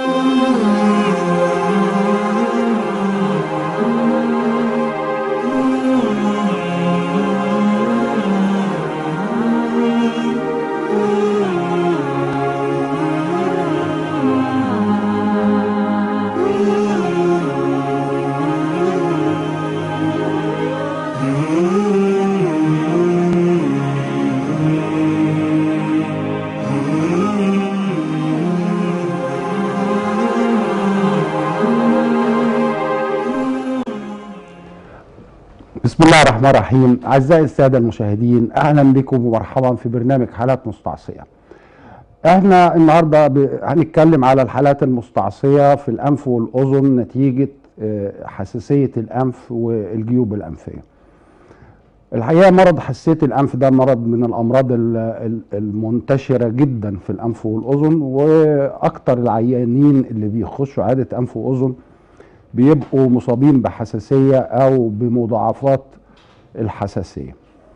بسم الله الرحمن الرحيم أعزائي السادة المشاهدين أهلا بكم ومرحبا في برنامج حالات مستعصية احنا النهاردة ب- هنتكلم على الحالات المستعصية في الأنف والأذن نتيجة آه، حساسية الأنف والجيوب الأنفية الحقيقة مرض حساسية الأنف ده مرض من الأمراض ال- ال- المنتشرة جدا في الأنف والأذن وأكتر العيانين اللي بيخشوا عيادة أنف وأذن بيبقوا مصابين بحساسية أو بمضاعفات الحساسية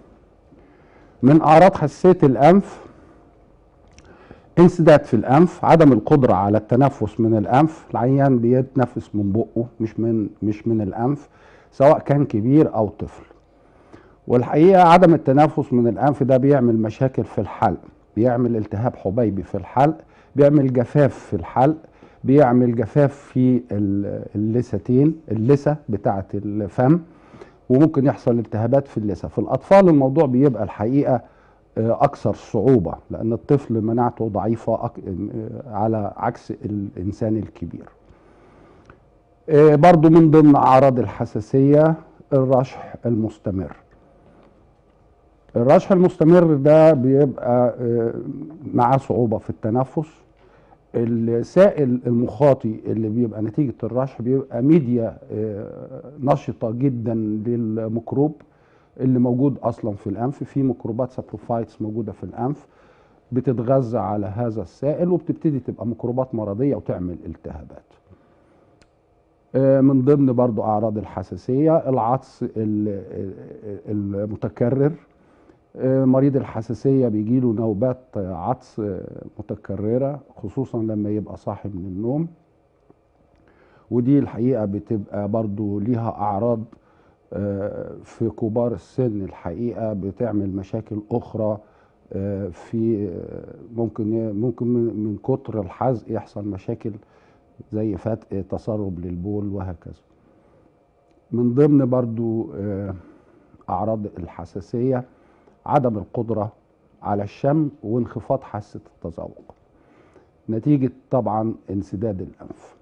من أعراض حساسية الأنف انسداد في الأنف عدم القدرة على التنفس من الأنف العيان بيتنفس من بقه مش من مش من الأنف سواء كان كبير أو طفل والحقيقة عدم التنفس من الأنف ده بيعمل مشاكل في الحلق بيعمل التهاب حبيبي في الحلق بيعمل جفاف في الحلق بيعمل جفاف في ال- اللثتين اللثة بتاعة الفم وممكن يحصل التهابات في اللثة في الأطفال الموضوع بيبقى الحقيقة آه، أكثر صعوبة لأن الطفل مناعته ضعيفة أك- آه، على عكس الإنسان الكبير آه، برضو من ضمن أعراض الحساسية الرشح المستمر الرشح المستمر ده بيبقى آه، معاه صعوبة في التنفس السائل المخاطي اللي بيبقى نتيجة الرشح بيبقى ميديا آه، نشطة جدا للميكروب اللي موجود أصلا في الأنف في ميكروبات سابروفايتس موجودة في الأنف بتتغذى على هذا السائل وبتبتدي تبقى ميكروبات مرضية وتعمل التهابات آه، من ضمن برضو أعراض الحساسية العطس ال- المتكرر آه، مريض الحساسية بيجيله نوبات آه، عطس آه، متكررة خصوصا لما يبقى صاحي من النوم ودي الحقيقة بتبقى برضو ليها أعراض آه، في كبار السن الحقيقة بتعمل مشاكل أخرى آه، في آه، ممكن ي- ممكن من من كتر الحزق يحصل مشاكل زي فتق تسرب للبول وهكذا من ضمن برضو آه، أعراض الحساسية عدم القدرة على الشم وانخفاض حاسة التذوق نتيجة طبعا انسداد الأنف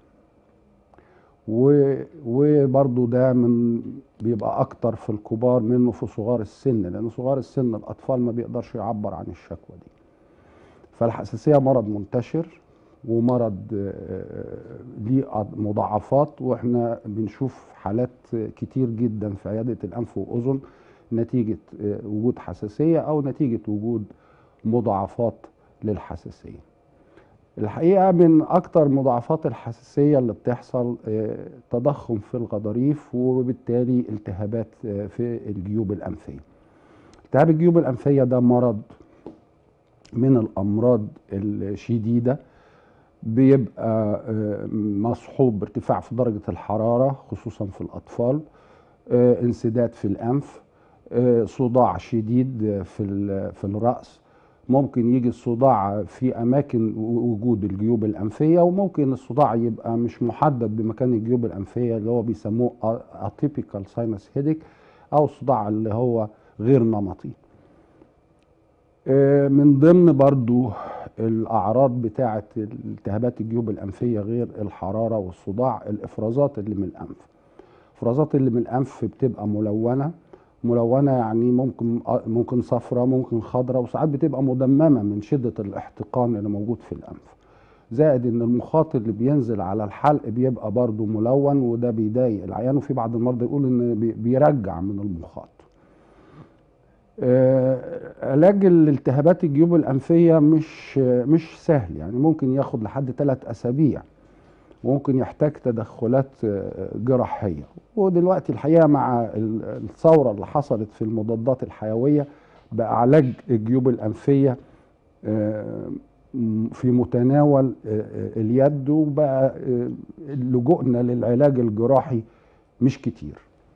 و- وبرضو ده من بيبقى أكتر في الكبار منه في صغار السن لأن صغار السن الأطفال ما بيقدرش يعبر عن الشكوى دي فالحساسية مرض منتشر ومرض آه، ليه أض- مضاعفات واحنا بنشوف حالات كتير جدا في عيادة الأنف وأذن نتيجة آه، وجود حساسية أو نتيجة وجود مضاعفات للحساسية الحقيقة من أكتر مضاعفات الحساسية اللي بتحصل آه، تضخم في الغضاريف وبالتالي التهابات آه، في الجيوب الأنفية التهاب الجيوب الأنفية ده مرض من الأمراض الشديدة بيبقى آه، مصحوب بارتفاع في درجة الحرارة خصوصا في الأطفال آه، انسداد في الأنف آه، صداع شديد آه، في ال- في الرأس ممكن يجي الصداع في أماكن وجود الجيوب الأنفية وممكن الصداع يبقى مش محدد بمكان الجيوب الأنفية اللي هو بيسموه atypical sinus headache أو الصداع اللي هو غير نمطي آه، من ضمن برضو الأعراض بتاعة التهابات الجيوب الأنفية غير الحرارة والصداع الإفرازات اللي من الأنف الإفرازات اللي من الأنف بتبقى ملونة ملونة يعني ممكن ممكن صفرة ممكن خضرة وساعات بتبقى مدممة من شدة الاحتقان اللي موجود في الأنف زائد ان المخاط اللي بينزل على الحلق بيبقى برضو ملون وده بيضايق العيان وفي بعض المرضى يقول ان بي- بيرجع من المخاط آه، علاج الالتهابات الجيوب الأنفية مش مش سهل يعني ممكن ياخد لحد ثلاث أسابيع ممكن يحتاج تدخلات آه، جراحية ودلوقتي الحقيقة مع ال- الثورة اللي حصلت في المضادات الحيوية بقى علاج الجيوب الأنفية آه، م- في متناول آه، آه، اليد وبقى آه، لجوءنا للعلاج الجراحي مش كتير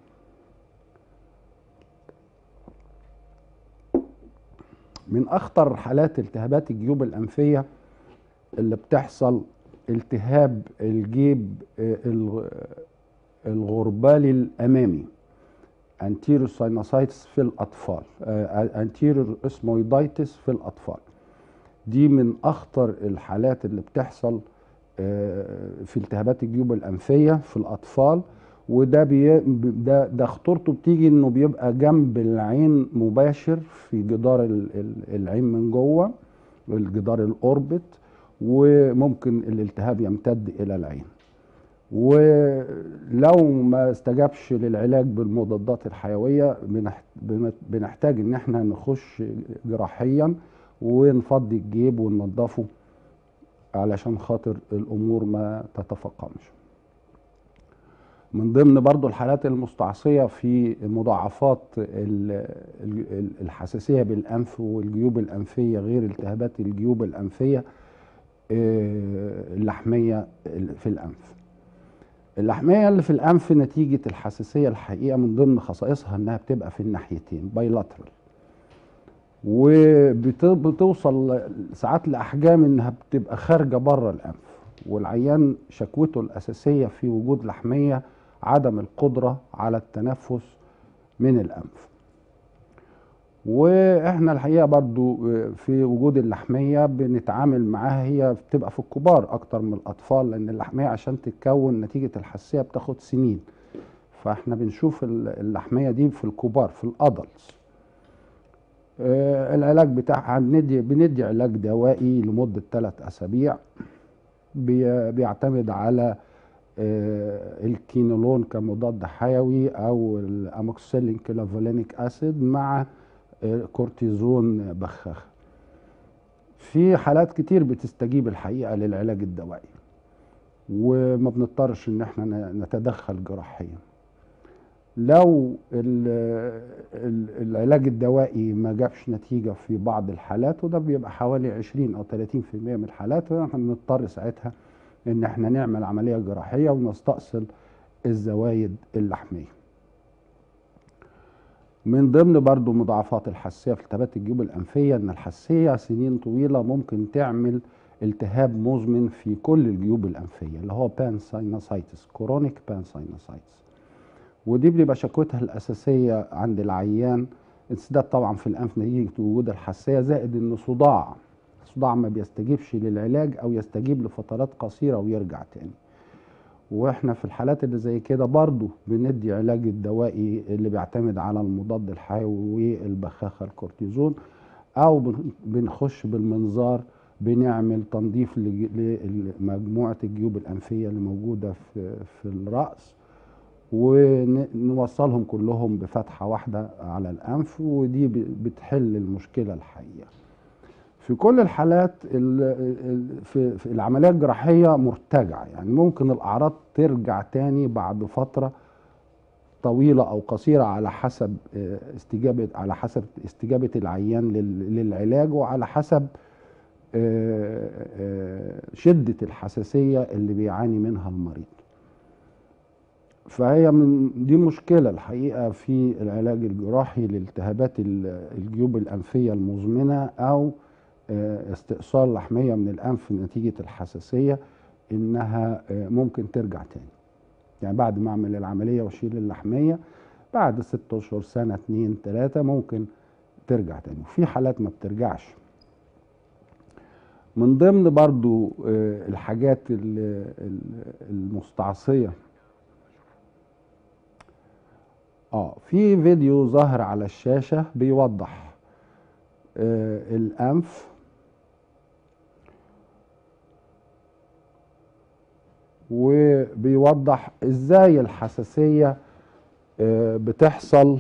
من اخطر حالات التهابات الجيوب الانفيه اللي بتحصل التهاب الجيب آه، الغ- الغربالي الامامي انتيرو ساينوسايتس في الاطفال انتيرو اسمويدايتس في الاطفال دي من اخطر الحالات اللي بتحصل آه، في التهابات الجيوب الانفيه في الاطفال وده بي ده ده خطورته بتيجي انه بيبقى جنب العين مباشر في جدار ال- ال- العين من جوه الجدار الاوربت وممكن الالتهاب يمتد الى العين ولو ما استجابش للعلاج بالمضادات الحيويه بنح- بن- بنحتاج ان احنا نخش جراحيا ونفضي الجيب وننضفه علشان خاطر الامور ما تتفاقمش من ضمن برضو الحالات المستعصية في مضاعفات ال- ال- الحساسية بالأنف والجيوب الأنفية غير التهابات الجيوب الأنفية آه، اللحمية في الأنف اللحمية اللي في الأنف نتيجة الحساسية الحقيقة من ضمن خصائصها إنها بتبقى في الناحيتين بايلاترال وبتوصل ساعات لأحجام إنها بتبقى خارجة بره الأنف والعيان شكوته الأساسية في وجود لحمية عدم القدرة على التنفس من الأنف واحنا الحقيقه برضو في وجود اللحميه بنتعامل معاها هي بتبقى في الكبار اكتر من الاطفال لان اللحميه عشان تتكون نتيجه الحساسيه بتاخد سنين فاحنا بنشوف ال- اللحميه دي في الكبار في الادلتس آه، العلاج بتاعها بندي بندي علاج دوائي لمده ثلاث اسابيع بي- بيعتمد على آه، الكينولون كمضاد حيوي او الاموكسيلين كلافولينيك اسيد مع آه، كورتيزون بخاخ في حالات كتير بتستجيب الحقيقه للعلاج الدوائي وما بنضطرش ان احنا ن- نتدخل جراحيا لو ال- ال- العلاج الدوائي ما جابش نتيجه في بعض الحالات وده بيبقى حوالي 20 او 30% من الحالات احنا بنضطر ساعتها ان احنا نعمل عمليه جراحيه ونستأصل الزوايد اللحميه من ضمن برضو مضاعفات الحساسيه في التهابات الجيوب الانفيه ان الحساسيه سنين طويله ممكن تعمل التهاب مزمن في كل الجيوب الانفيه اللي هو بان ساينوسايتس كورونيك بان ساينوسايتس ودي بيبقى شكوتها الاساسيه عند العيان انسداد طبعا في الانف نتيجه وجود الحساسيه زائد ان صداع صداع ما بيستجيبش للعلاج او يستجيب لفترات قصيره ويرجع تاني واحنا في الحالات اللي زي كده برضو بندي علاج الدوائي اللي بيعتمد على المضاد الحيوي والبخاخه الكورتيزون او بن- بنخش بالمنظار بنعمل تنظيف لج- لمجموعه الجيوب الانفيه اللي موجوده في في الراس ونوصلهم كلهم بفتحه واحده على الانف ودي ب- بتحل المشكله الحقيقه في كل الحالات ال- ال- في في العمليه الجراحيه مرتجعه يعني ممكن الاعراض ترجع تاني بعد فتره طويله او قصيره على حسب آه، استجابه على حسب استجابه العيان لل- للعلاج وعلى حسب آه، آه، شده الحساسيه اللي بيعاني منها المريض فهي من دي مشكله الحقيقه في العلاج الجراحي لالتهابات ال- الجيوب الانفيه المزمنه او آه، استئصال لحميه من الانف نتيجه الحساسيه انها آه، ممكن ترجع تاني يعني بعد ما اعمل العمليه واشيل اللحميه بعد ست اشهر سنه اتنين تلاته ممكن ترجع تاني وفي حالات ما بترجعش من ضمن برضو آه، الحاجات ال- ال- المستعصيه اه في فيديو ظاهر على الشاشه بيوضح آه، الانف وبيوضح ازاي الحساسيه آه، بتحصل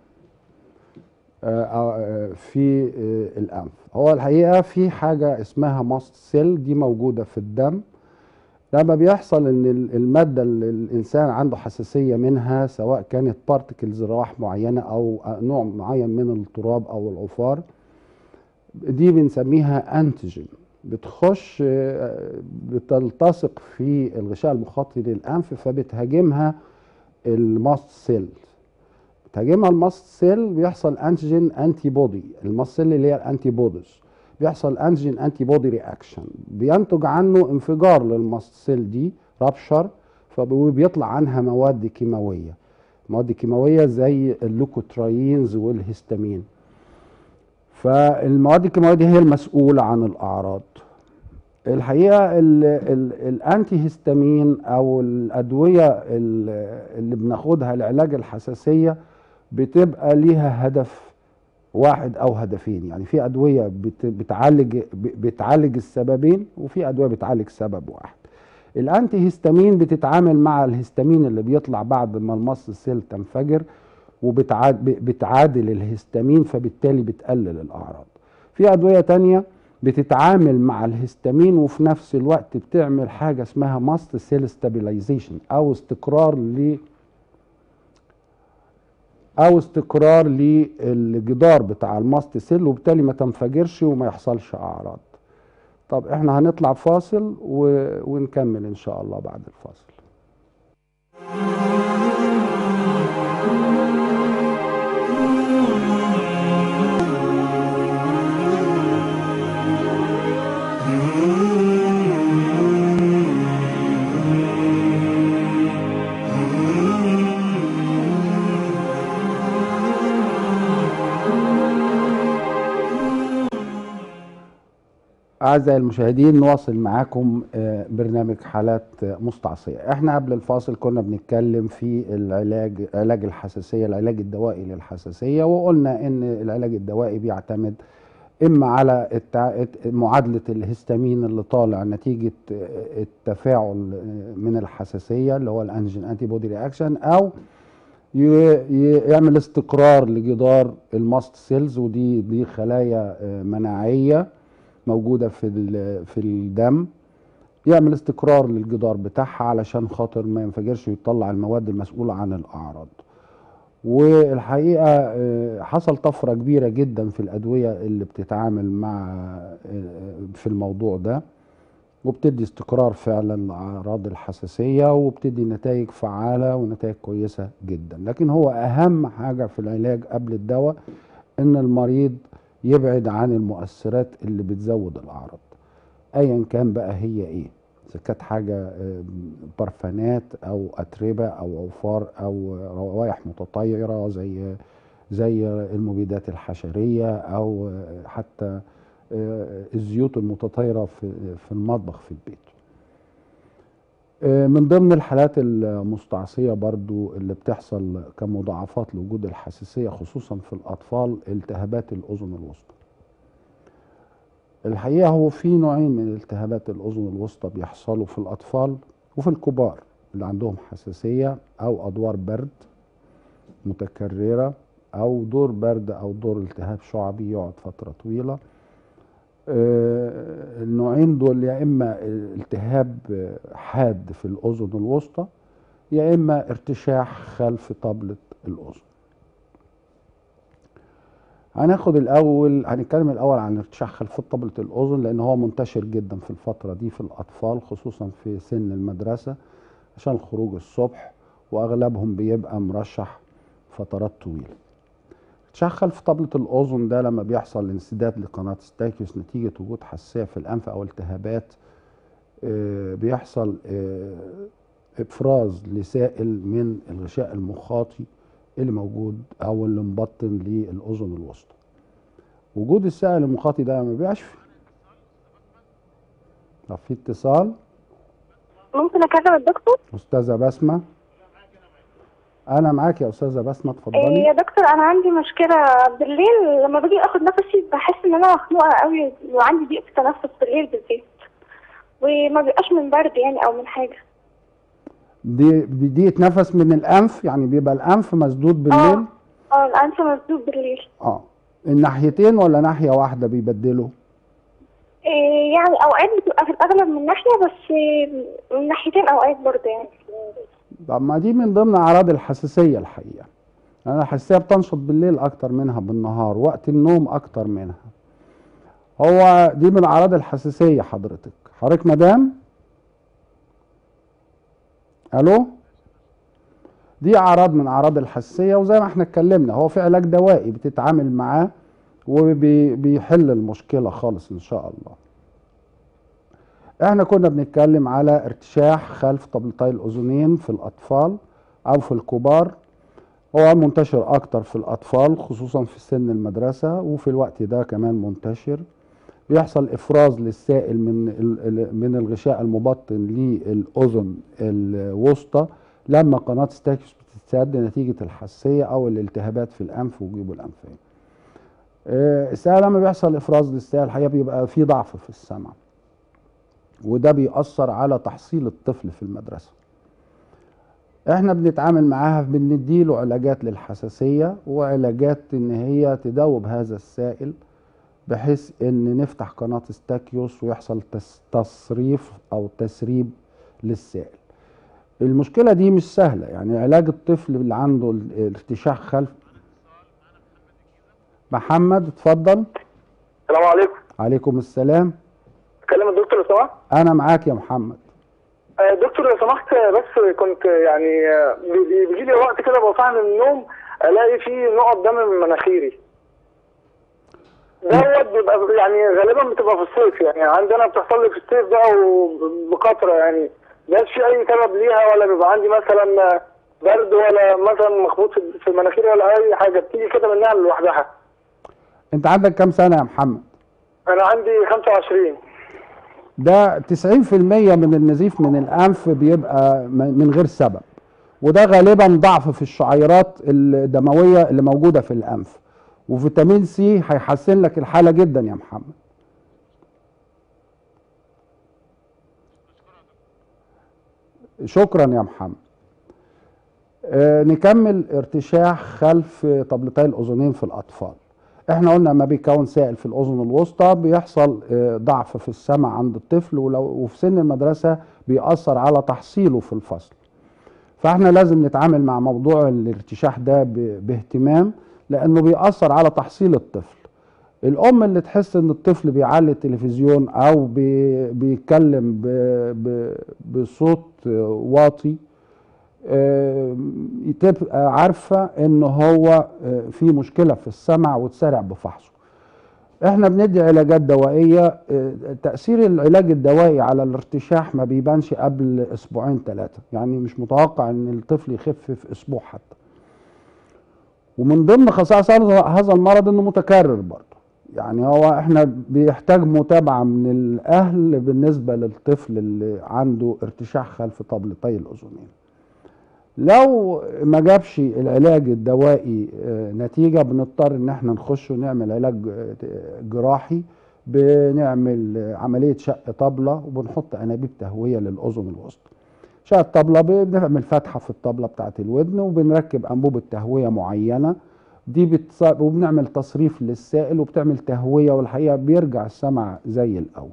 آه، آه، في آه، الانف هو الحقيقه في حاجه اسمها ماست سيل دي موجوده في الدم لما بيحصل ان ال- الماده اللي الانسان عنده حساسيه منها سواء كانت بارتكلز رواح معينه او نوع معين من التراب او العفار دي بنسميها انتيجين بتخش آه، بتلتصق في الغشاء المخاطي للانف فبتهاجمها الماست سيل بتهاجمها الماست سيل بيحصل انتيجين انتي بودي الماست سيل اللي هي الانتي بوديز بيحصل انتيجين انتي بودي رياكشن بينتج عنه انفجار للماست سيل دي رابشر فبيطلع عنها مواد كيماويه مواد كيماويه زي اللوكوتراينز والهستامين فالمواد الكيماويه دي هي المسؤوله عن الاعراض الحقيقه ال ال الانتي هيستامين او الادويه ال- اللي بناخدها لعلاج الحساسيه بتبقى ليها هدف واحد او هدفين يعني في ادويه بت- بتعالج ب- بتعالج السببين وفي ادويه بتعالج سبب واحد الانتي هيستامين بتتعامل مع الهستامين اللي بيطلع بعد ما المص سيل تنفجر وبتعادل الهستامين فبالتالي بتقلل الاعراض في ادويه تانية بتتعامل مع الهستامين وفي نفس الوقت بتعمل حاجه اسمها ماست سيل ستابيلايزيشن او استقرار ل او استقرار للجدار بتاع الماست سيل وبالتالي ما تنفجرش وما يحصلش اعراض طب احنا هنطلع فاصل و... ونكمل ان شاء الله بعد الفاصل أعزائي المشاهدين نواصل معاكم آه، برنامج حالات آه، مستعصية احنا قبل الفاصل كنا بنتكلم في العلاج علاج الحساسية العلاج الدوائي للحساسية وقلنا ان العلاج الدوائي بيعتمد اما على التع... معادلة الهستامين اللي طالع نتيجة آه، التفاعل آه، من الحساسية اللي هو الانجين انتي بودي رياكشن او ي- ي- يعمل استقرار لجدار الماست سيلز ودي دي خلايا آه، مناعيه موجوده في ال- في الدم يعمل استقرار للجدار بتاعها علشان خاطر ما ينفجرش ويطلع المواد المسؤوله عن الاعراض والحقيقه آه، حصل طفره كبيره جدا في الادويه اللي بتتعامل مع آه، في الموضوع ده وبتدي استقرار فعلا لاعراض الحساسيه وبتدي نتائج فعاله ونتائج كويسه جدا لكن هو اهم حاجه في العلاج قبل الدواء ان المريض يبعد عن المؤثرات اللي بتزود الاعراض ايا كان بقى هي ايه اذا كانت حاجه آه، برفانات او اتربه او اوفار او روائح متطيره زي زي المبيدات الحشريه او آه، حتى آه، الزيوت المتطايره في في المطبخ في البيت آه، من ضمن الحالات المستعصية برضو اللي بتحصل كمضاعفات لوجود الحساسية خصوصا في الأطفال التهابات الأذن الوسطى الحقيقة هو في نوعين من التهابات الأذن الوسطى بيحصلوا في الأطفال وفي الكبار اللي عندهم حساسية أو أدوار برد متكررة أو دور برد أو دور التهاب شعبي يقعد فترة طويلة آه، النوعين دول يا اما التهاب حاد في الاذن الوسطى يا اما ارتشاح خلف طبلة الاذن هناخد الاول هنتكلم الاول عن ارتشاح خلف طبلة الاذن لان هو منتشر جدا في الفترة دي في الاطفال خصوصا في سن المدرسة عشان الخروج الصبح واغلبهم بيبقى مرشح فترات طويلة ارتشاح خلف طبلة الأذن ده لما بيحصل انسداد لقناة ستاكيوس نتيجة وجود حساسية في الأنف أو التهابات آه، بيحصل آه، إفراز لسائل من الغشاء المخاطي اللي موجود أو اللي مبطن للأذن الوسطى وجود السائل المخاطي ده ما بيبقاش فيه طب في اتصال ممكن اكلم الدكتور أستاذة بسمة أنا معاك يا أستاذة بسمة إيه اتفضلي يا دكتور انا عندي مشكله بالليل لما باجي اخد نفسي بحس ان انا مخنوقه قوي وعندي ضيق في التنفس بالليل بالذات وما بيبقاش من برد يعني او من حاجه دي دي نفس من الأنف يعني بيبقى الأنف مسدود بالليل اه الانف مسدود بالليل اه الناحيتين ولا ناحية واحدة بيبدلوا إيه يعني اوقات بتبقى في الاغلب من ناحيه بس إيه، من ناحيتين اوقات برضه يعني طب ما دي من ضمن أعراض الحساسية الحقيقة أنا الحساسية بتنشط بالليل أكتر منها بالنهار وقت النوم أكتر منها هو دي من اعراض الحساسيه حضرتك حضرتك مدام الو دي اعراض من اعراض الحساسيه وزي ما احنا اتكلمنا هو في علاج دوائي بتتعامل معاه وبيحل المشكله خالص ان شاء الله احنا كنا بنتكلم على ارتشاح خلف طبلتي الاذنين في الاطفال او في الكبار هو منتشر اكتر في الاطفال خصوصا في سن المدرسه وفي الوقت ده كمان منتشر بيحصل افراز للسائل من ال- من الغشاء المبطن للاذن الوسطى لما قناه ستاكيوس بتتسد نتيجه الحساسيه او الالتهابات في الانف وجيوب الانفيه. آه، السائل لما بيحصل افراز للسائل الحقيقه بيبقى في ضعف في السمع وده بيأثر على تحصيل الطفل في المدرسه. احنا بنتعامل معاها بنديله علاجات للحساسيه وعلاجات ان هي تدوب هذا السائل بحيث ان نفتح قناه ستاكيوس ويحصل تس- تصريف او تسريب للسائل المشكله دي مش سهله يعني علاج الطفل اللي عنده ال- ارتشاح خلف محمد اتفضل السلام عليكم عليكم السلام كلم الدكتور لو سمحت انا معاك يا محمد آه، دكتور لو سمحت آه، بس كنت آه، يعني آه، بي- بي- بيجي لي وقت كده بصحى من النوم الاقي فيه نقط دم من مناخيري دوت بيبقى يعني غالبا بتبقى في الصيف يعني عندنا بتحصل لي في الصيف بقى وبكثره يعني مش في اي سبب ليها ولا بيبقى عندي مثلا آه، برد ولا مثلا مخبوط في- في مناخيري ولا اي حاجه بتيجي كده منها لوحدها انت عندك كام سنه يا محمد انا عندي 25 ده 90% من النزيف من الانف بيبقى م- من غير سبب وده غالبا ضعف في الشعيرات الدمويه اللي موجوده في الانف وفيتامين سي هيحسن لك الحاله جدا يا محمد شكرا يا محمد آه نكمل ارتشاح خلف طبلتي الاذنين في الاطفال احنا قلنا ما بيكون سائل في الاذن الوسطى بيحصل آه، ضعف في السمع عند الطفل ولو وفي سن المدرسه بيأثر على تحصيله في الفصل فاحنا لازم نتعامل مع موضوع الارتشاح ده ب- باهتمام لانه بيأثر على تحصيل الطفل الام اللي تحس ان الطفل بيعلي التلفزيون او بي بيتكلم ب ب بصوت آه، واطي آه، تبقى عارفه ان هو آه، في مشكله في السمع وتسارع بفحصه احنا بندي علاجات دوائيه آه، تاثير العلاج الدوائي على الارتشاح ما بيبانش قبل اسبوعين ثلاثه يعني مش متوقع ان الطفل يخف في اسبوع حتى ومن ضمن خصائص هذا هذا المرض انه متكرر برضه يعني هو احنا بيحتاج متابعه من الاهل بالنسبه للطفل اللي عنده ارتشاح خلف طبلتي الاذنين لو ما جابش العلاج الدوائي آه، نتيجة بنضطر ان احنا نخش ونعمل علاج آه، جراحي بنعمل آه، عملية شق طبلة وبنحط انابيب تهوية للاذن الوسطى شق الطبلة بنعمل فتحة في الطبلة بتاعة الودن وبنركب انبوبة تهوية معينة دي بتص... وبنعمل تصريف للسائل وبتعمل تهوية والحقيقة بيرجع السمع زي الاول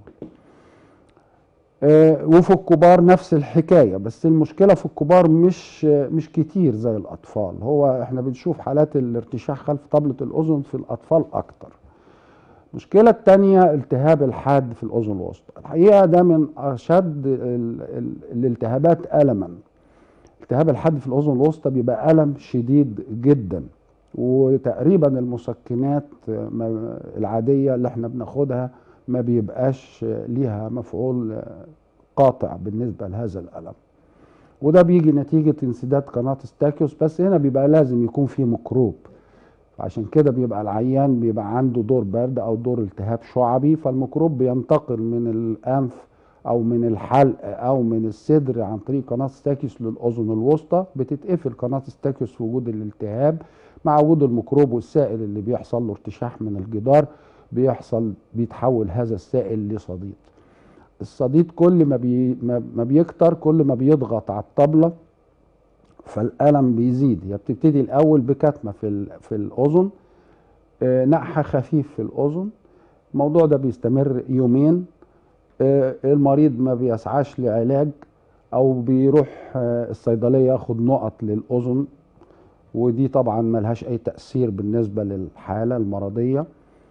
آه، وفي الكبار نفس الحكايه بس المشكله في الكبار مش آه، مش كتير زي الاطفال هو احنا بنشوف حالات الارتشاح خلف طبله الاذن في الاطفال اكتر المشكله الثانيه التهاب الحاد في الاذن الوسطى الحقيقه ده من اشد ال- ال- الالتهابات الما التهاب الحاد في الاذن الوسطى بيبقى الم شديد جدا وتقريبا المسكنات آه، ما- العاديه اللي احنا بناخدها ما بيبقاش ليها مفعول قاطع بالنسبة لهذا الألم وده بيجي نتيجة انسداد قناة ستاكيوس بس هنا بيبقى لازم يكون في ميكروب عشان كده بيبقى العيان بيبقى عنده دور برد أو دور التهاب شعبي فالميكروب بينتقل من الأنف أو من الحلق أو من الصدر عن طريق قناة ستاكيوس للأذن الوسطى بتتقفل قناة ستاكيوس في وجود الالتهاب مع وجود الميكروب والسائل اللي بيحصل له ارتشاح من الجدار بيحصل بيتحول هذا السائل لصديد الصديد كل ما بي ما ما بيكتر كل ما بيضغط على الطبلة فالألم بيزيد هي بتبتدي الأول بكتمة في ال- في الأذن آه، نقح خفيف في الأذن الموضوع ده بيستمر يومين آه، المريض ما بيسعاش لعلاج أو بيروح آه، الصيدلية ياخد نقط للأذن ودي طبعا ملهاش أي تأثير بالنسبة للحالة المرضية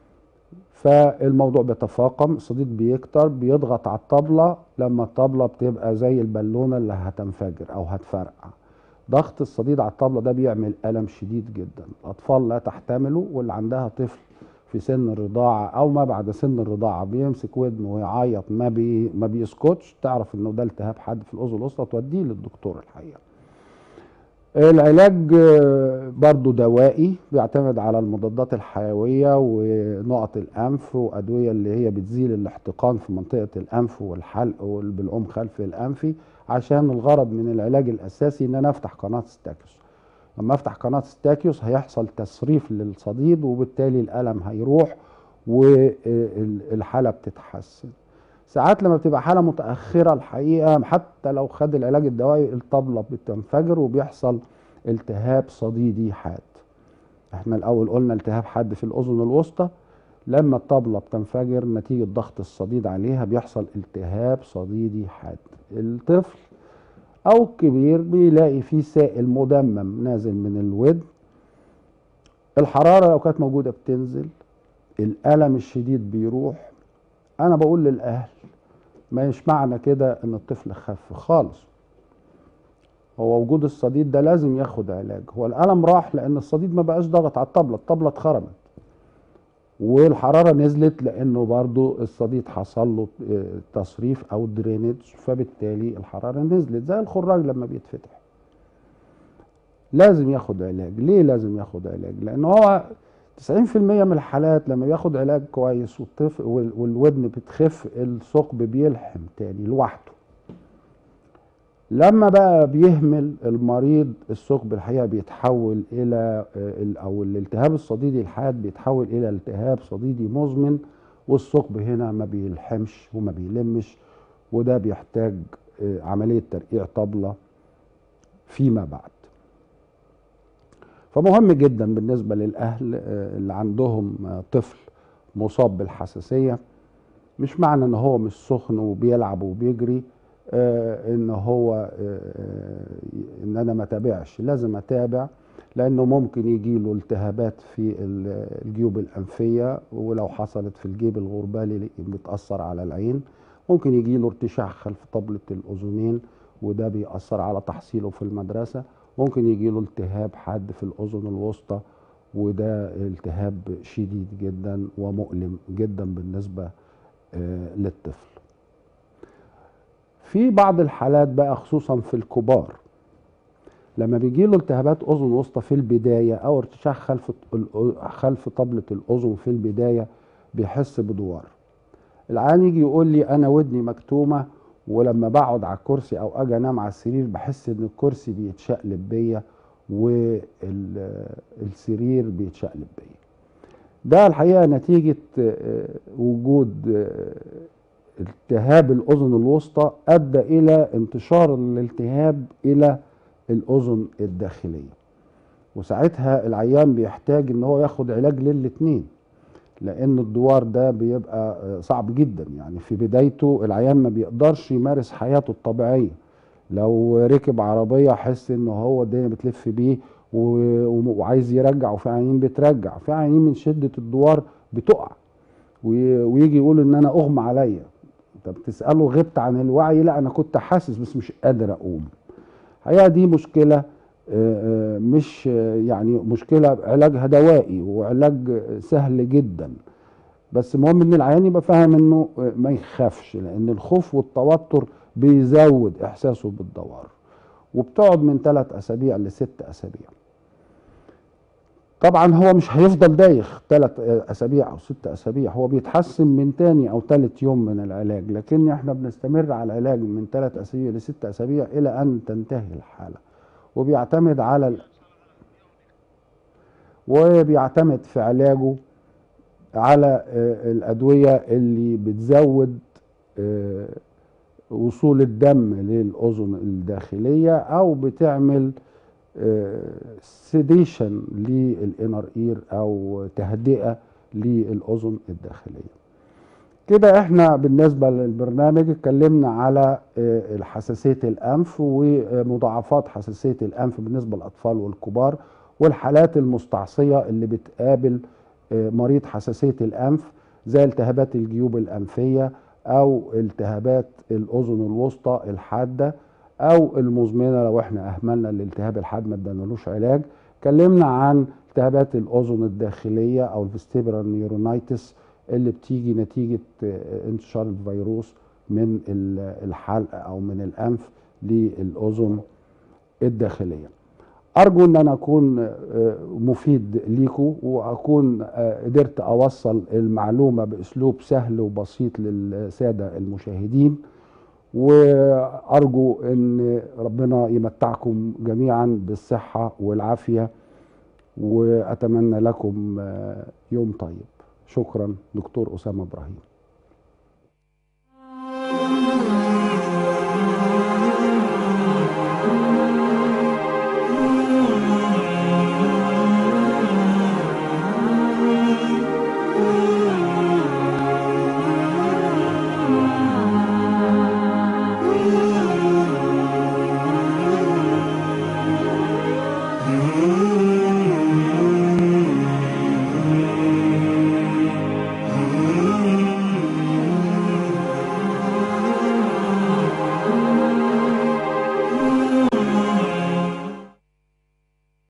فالموضوع بيتفاقم الصديد بيكتر بيضغط على الطبلة لما الطبلة بتبقى زي البالونة اللي هتنفجر أو هتفرقع ضغط الصديد على الطبلة ده بيعمل ألم شديد جدا الأطفال لا تحتمله واللي عندها طفل في سن الرضاعة أو ما بعد سن الرضاعة بيمسك ودنه ويعيط ما بي ما بيسكتش تعرف إنه ده التهاب حاد في الأذن الوسطى توديه للدكتور الحقيقة. العلاج آه، برضو دوائي بيعتمد على المضادات الحيوية ونقط الأنف وأدوية اللي هي بتزيل الاحتقان في منطقة الأنف والحلق والبلعوم خلف الأنفي عشان الغرض من العلاج الأساسي إن أنا أفتح قناة ستاكيوس لما أفتح قناة ستاكيوس هيحصل تسريف للصديد وبالتالي الألم هيروح والحالة بتتحسن ساعات لما بتبقى حاله متاخره الحقيقه حتى لو خد العلاج الدوائي الطبله بتنفجر وبيحصل التهاب صديدي حاد احنا الاول قلنا التهاب حاد في الاذن الوسطى لما الطبله بتنفجر نتيجه ضغط الصديد عليها بيحصل التهاب صديدي حاد الطفل او الكبير بيلاقي فيه سائل مدمم نازل من الودن الحراره لو كانت موجوده بتنزل الالم الشديد بيروح انا بقول للاهل مش معنى كده ان الطفل خف خالص هو وجود الصديد ده لازم ياخد علاج هو الالم راح لان الصديد ما بقاش ضغط على الطبله الطبله اتخرمت والحراره نزلت لانه برضو الصديد حصل له آه، تصريف او درينج فبالتالي الحراره نزلت زي الخراج لما بيتفتح لازم ياخد علاج ليه لازم ياخد علاج لان هو 90% من الحالات لما بياخد علاج كويس والطفل وال- والودن بتخف الثقب بيلحم تاني لوحده لما بقى بيهمل المريض الثقب الحقيقه بيتحول الى آه، ال- او الالتهاب الصديدي الحاد بيتحول الى التهاب صديدي مزمن والثقب هنا ما بيلحمش وما بيلمش وده بيحتاج آه، عمليه ترقيع طبله فيما بعد فمهم جدا بالنسبه للاهل آه، اللي عندهم آه، طفل مصاب بالحساسيه مش معنى ان هو مش سخن وبيلعب وبيجري آه، ان هو آه، ان انا ما تابعش لازم اتابع لانه ممكن يجي له التهابات في ال- الجيوب الانفيه ولو حصلت في الجيب الغربالي بتاثر على العين ممكن يجي له ارتشاح خلف طبله الاذنين وده بيأثر على تحصيله في المدرسه ممكن يجي له التهاب حاد في الاذن الوسطى وده التهاب شديد جدا ومؤلم جدا بالنسبه آه، للطفل في بعض الحالات بقى خصوصا في الكبار لما بيجي له التهابات اذن وسطى في البدايه او ارتشاح خلف الأ- خلف طبله الاذن في البدايه بيحس بدوار العيان يجي يقول لي انا ودني مكتومه ولما بقعد على الكرسي او اجي انام على السرير بحس ان الكرسي بيتشقلب بيا والسرير بيتشقلب بيا ده الحقيقه نتيجه آه، وجود آه، التهاب الاذن الوسطى ادى الى انتشار الالتهاب الى الاذن الداخليه وساعتها العيان بيحتاج ان هو ياخد علاج للاتنين لان الدوار ده بيبقى آه، صعب جدا يعني في بدايته العيان ما بيقدرش يمارس حياته الطبيعيه لو ركب عربيه حس ان هو الدنيا بتلف بيه و- و- وعايز يرجع وفي عيانين بترجع في عيانين من شده الدوار بتقع وي- ويجي يقول ان انا اغمى عليا طب تساله غبت عن الوعي لا انا كنت حاسس بس مش قادر اقوم الحقيقه دي مشكله آه، آه، مش آه، يعني مشكله علاجها دوائي وعلاج آه، سهل جدا بس المهم ان العيان يبقى فاهم انه آه، ما يخافش لان الخوف والتوتر بيزود احساسه بالدوار وبتقعد من ثلاث اسابيع لست اسابيع طبعا هو مش هيفضل دايخ ثلاث اسابيع او ست اسابيع هو بيتحسن من تاني او ثالث يوم من العلاج لكن احنا بنستمر على العلاج من ثلاث اسابيع لست اسابيع الى ان تنتهي الحاله وبيعتمد على ال... وبيعتمد في علاجه على آه، الادويه اللي بتزود آه، وصول الدم للاذن الداخليه او بتعمل سيديشن للانر اير او تهدئه للاذن الداخليه كده احنا بالنسبه للبرنامج اتكلمنا على آه، حساسيه الانف ومضاعفات حساسيه الانف بالنسبه للاطفال والكبار والحالات المستعصيه اللي بتقابل آه، مريض حساسيه الانف زي التهابات الجيوب الأنفية أو التهابات الأذن الوسطى الحادة أو المزمنة لو احنا أهملنا الالتهاب الحاد ما ادانالوش علاج اتكلمنا عن التهابات الأذن الداخلية أو الفيستيبرال نيورونايتس اللي بتيجي نتيجة آه، انتشار الفيروس من ال- الحلق أو من الأنف للأذن الداخلية أرجو أن أنا أكون آه، مفيد ليكم وأكون آه، قدرت أوصل المعلومة بأسلوب سهل وبسيط للسادة المشاهدين وأرجو أن ربنا يمتعكم جميعا بالصحة والعافية وأتمنى لكم آه، يوم طيب شكرا دكتور أسامة إبراهيم